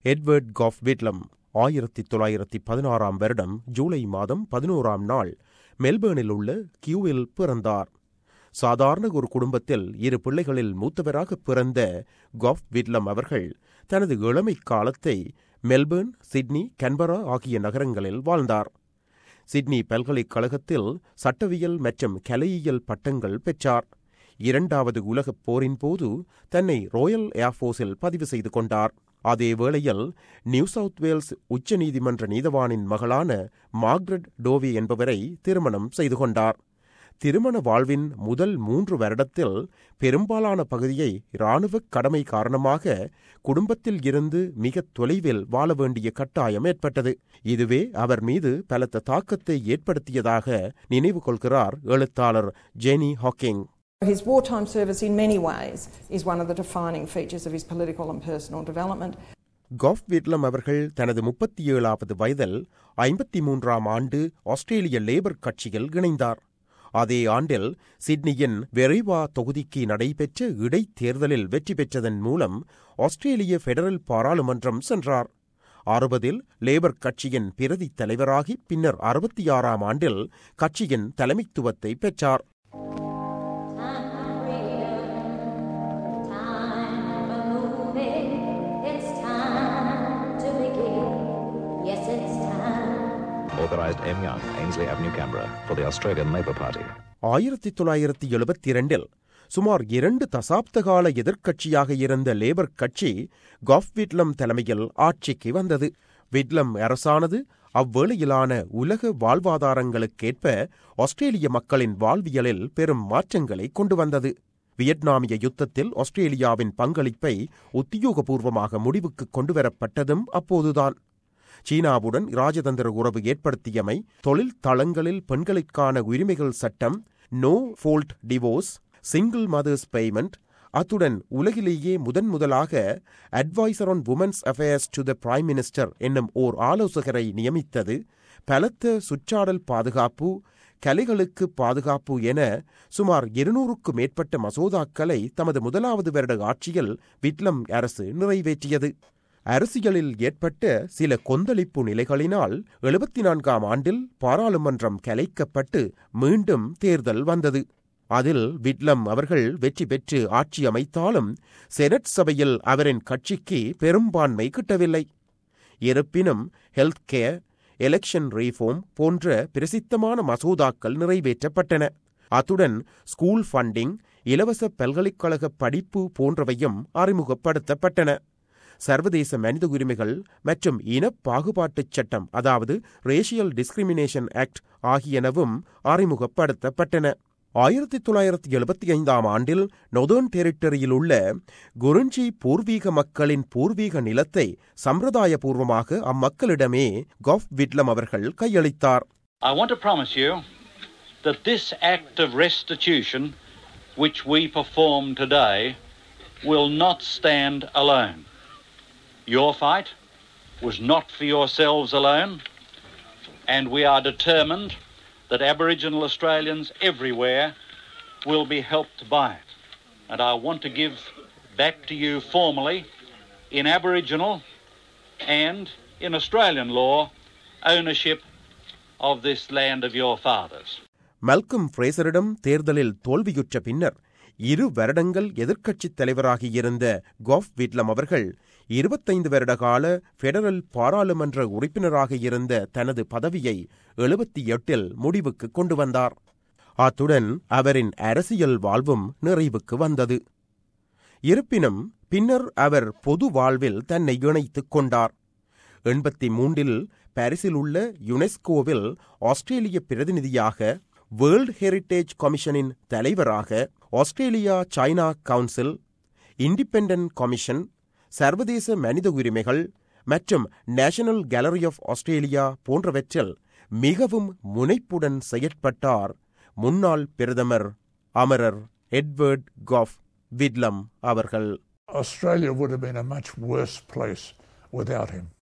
Edward cough விட்லம் ஆயிரத்தி தொள்ளாயிரத்தி பதினாறாம் வருடம் ஜூலை மாதம் பதினோராம் நாள் மெல்பேர்னில் உள்ள கியூவில் பிறந்தார் சாதாரண ஒரு குடும்பத்தில் இரு பிள்ளைகளில் மூத்தவராக பிறந்த காஃப் விட்லம் அவர்கள் தனது இளமை காலத்தை மெல்பேர்ன் சிட்னி கன்பரா ஆகிய நகரங்களில் வாழ்ந்தார் சிட்னி பல்கலைக்கழகத்தில் சட்டவியல் மற்றும் கலையியல் பட்டங்கள் பெற்றார் இரண்டாவது உலகப் போரின் போது தன்னை ராயல் ஏர்ஃபோர்ஸில் பதிவு செய்து கொண்டார் அதே வேளையில் நியூ சவுத் வேல்ஸ் உச்சநீதிமன்ற நீதவானின் மகளான மார்க்ரெட் டோவி என்பவரை திருமணம் செய்து கொண்டார் திருமண வாழ்வின் முதல் மூன்று வருடத்தில் பெரும்பாலான பகுதியை இராணுவ கடமை காரணமாக குடும்பத்தில் இருந்து மிக தொலைவில் வாழ வேண்டிய கட்டாயம் ஏற்பட்டது இதுவே அவர் மீது பலத்த தாக்கத்தை ஏற்படுத்தியதாக நினைவு கொள்கிறார் எழுத்தாளர் Jenny Hawking His wartime service, in many ways, is one of the defining features of his political and personal development. Gough Whitlam அவர்கள் தனது முப்பத்தி ஏழாவது வயதில் ஐம்பத்தி மூன்றாம் ஆண்டு ஆஸ்திரேலிய லேபர் கட்சியில் இணைந்தார் அதே ஆண்டில் சிட்னியின் வெரைவா தொகுதிக்கு நடைபெற்ற இடைத்தேர்தலில் வெற்றி பெற்றதன் மூலம் ஆஸ்திரேலிய பெடரல் பாராளுமன்றம் சென்றார் அறுபதில் லேபர் கட்சியின் பிரதி தலைவராகி பின்னர் அறுபத்தி ஆறாம் ஆண்டில் கட்சியின் தலைமைத்துவத்தை பெற்றார் Time for moving. It's time to begin. Yes, it's time. Authorised M. Young, Ainsley Avenue, Canberra, for the Australian Labor Party. ஆயிரத்தி தொள்ளாயிரத்தி எழுபத்தி இரண்டில் சுமார் இரண்டு தசாப்தகால எதிர்க்கட்சியாக இருந்த லேபர் கட்சி காஃப் விட்லம் தலைமையில் ஆட்சிக்கு வந்தது விட்லம் அரசானது அவ்வேளையிலான உலக வாழ்வாதாரங்களுக்கேற்ப ஆஸ்திரேலிய மக்களின் வாழ்வியலில் பெரும் மாற்றங்களை கொண்டு வந்தது வியட்நாமிய யுத்தத்தில் ஆஸ்திரேலியாவின் பங்களிப்பை உத்தியோகபூர்வமாக முடிவுக்கு கொண்டுவரப்பட்டதும் அப்போதுதான் சீனாவுடன் ராஜதந்திர உறவு ஏற்படுத்தியமை தொழில் தளங்களில் பெண்களுக்கான உரிமைகள் சட்டம் no fault divorce single mothers payment அத்துடன் உலகிலேயே முதன் முதலாக adviser on women's affairs to the prime minister என்னும் ஓர் ஆலோசகரை நியமித்தது பலத்த சுற்றாடல் பாதுகாப்பு கலைகளுக்கு பாதுகாப்பு என சுமார் இருநூறுக்கு மேற்பட்ட மசோதாக்களை தமது முதலாவது வருட ஆட்சியில் விட்லம் அரசு நிறைவேற்றியது அரசியலில் ஏற்பட்ட சில கொந்தளிப்பு நிலைகளினால் எழுபத்தி நான்காம் ஆண்டில் பாராளுமன்றம் கலைக்கப்பட்டு மீண்டும் தேர்தல் வந்தது அதில் விட்லம் அவர்கள் வெற்றி பெற்று ஆட்சி அமைத்தாலும் செனட் சபையில் அவரின் கட்சிக்கு பெரும்பான்மை கிட்டவில்லை இருப்பினும் ஹெல்த் கேர் எலெக்ஷன் ரீஃபார்ம் போன்ற பிரசித்தமான மசோதாக்கள் நிறைவேற்றப்பட்டன அத்துடன் ஸ்கூல் ஃபண்டிங் இலவச பல்கலைக்கழக படிப்பு போன்றவையும் அறிமுகப்படுத்தப்பட்டன சர்வதேச மனித உரிமைகள் மற்றும் இன பாகுபாட்டுச் சட்டம் அதாவது ரேஷியல் டிஸ்கிரிமினேஷன் ஆக்ட் ஆகியனவும் அறிமுகப்படுத்தப்பட்டன ஆயிரத்தி தொள்ளாயிரத்தி எழுபத்தி ஐந்தாம் ஆண்டில் நொதர்ன் டெரிட்டரியில் உள்ள குருஞ்சி பூர்வீக மக்களின் பூர்வீக நிலத்தை சம்பிரதாயபூர்வமாக அம்மக்களிடமே காஃப் விட்லம் அவர்கள் கையளித்தார் I want to promise you that this act of restitution, which we perform today, will not stand alone. Your fight was not for yourselves alone, and we are determined that Aboriginal Australians everywhere will be helped by it. And I want to give back to you formally, in Aboriginal and in Australian law, ownership of this land of your fathers. Malcolm ஃப்ரேசரிடம் தேர்தலில் தோல்வியுற்ற பின்னர் இரு வருடங்கள் எதிர்க்கட்சித் தலைவராகியிருந்த cough Whitlam அவர்கள் இருபத்தைந்து வருட கால பெடரல் பாராளுமன்ற உறுப்பினராக இருந்த தனது பதவியை எழுபத்தி எட்டில் முடிவுக்கு கொண்டு வந்தார் அத்துடன் அவரின் அரசியல் வாழ்வும் நிறைவுக்கு வந்தது இருப்பினும் பின்னர் அவர் பொது வாழ்வில் தன்னை இணைத்துக் கொண்டார் எண்பத்தி மூன்றில் பாரிஸில் உள்ள யுனெஸ்கோவில் ஆஸ்திரேலிய பிரதிநிதியாக வேர்ல்ட் ஹெரிட்டேஜ் கமிஷனின் தலைவராக Australia China council independent commission சர்வதேச மனித உரிமைகள் மற்றும் நேஷனல் கேலரி ஆஃப் ஆஸ்திரேலியா போன்றவற்றில் மிகவும் முனைப்புடன் செயற்பட்டார் முன்னாள் பிரதமர் அமரர் எட்வர்ட் காஃப் விட்லம் அவர்கள் Australia would have been a much worse place without him.